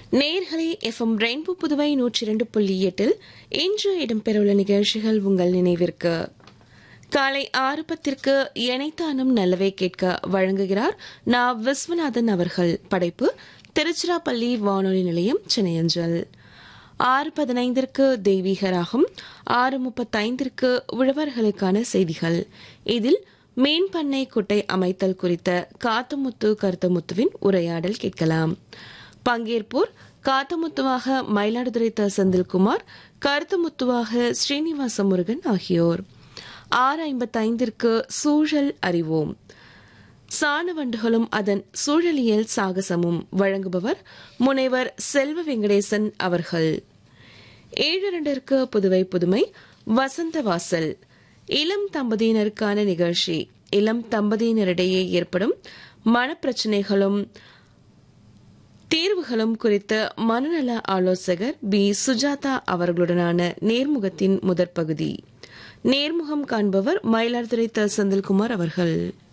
நேர்களை FM rainbow Puduvai நூற்றி இரண்டு புள்ளி எட்டில் இன்று இடம்பெறவுள்ள நிகழ்ச்சிகள் உங்கள் நினைவிற்கு காலை ஆறு பத்திற்கு இணைத்தானும் நல்லவே கேட்க வழங்குகிறார் நா விஸ்வநாதன் அவர்கள் படைப்பு திருச்சிராப்பள்ளி வானொலி நிலையம் சென்னையஞ்சல் ஆறு பதினைந்திற்கு தெய்வீக ராகம் ஆறு முப்பத்தைந்திற்கு உழவர்களுக்கான செய்திகள் இதில் மீன் பண்ணை குட்டை அமைத்தல் குறித்த காத்தமுத்து கருத்தமுத்துவின் உரையாடல் கேட்கலாம் பங்கேற்போர் காத்தமுத்துவாக மயிலாடுதுறை த செந்தில்குமார் கருத்தமுத்துவாக ஸ்ரீனிவாச முருகன் ஆகியோர் ஆறு ஐம்பத்தைந்திற்கு சூழல் அறிவோம் சாணவண்டுகளும் அதன் சூழலியல் சாகசமும் வழங்குபவர் முனைவர் செல்வ வெங்கடேசன் அவர்கள் ஏழு இரண்டிற்கு புதுவை புதுமை வசந்த வாசல் இளம் தம்பதியினருக்கான நிகழ்ச்சி இளம் தம்பதியினரிடையே ஏற்படும் மனப்பிரச்சனைகளும் தீர்வுகளும் குறித்த மனநல ஆலோசகர் பி சுஜாதா அவர்களுடனான நேர்முகத்தின் முதற் பகுதி நேர்முகம் காண்பவர் மயிலாடுதுறை த செந்தில்குமார் அவர்கள்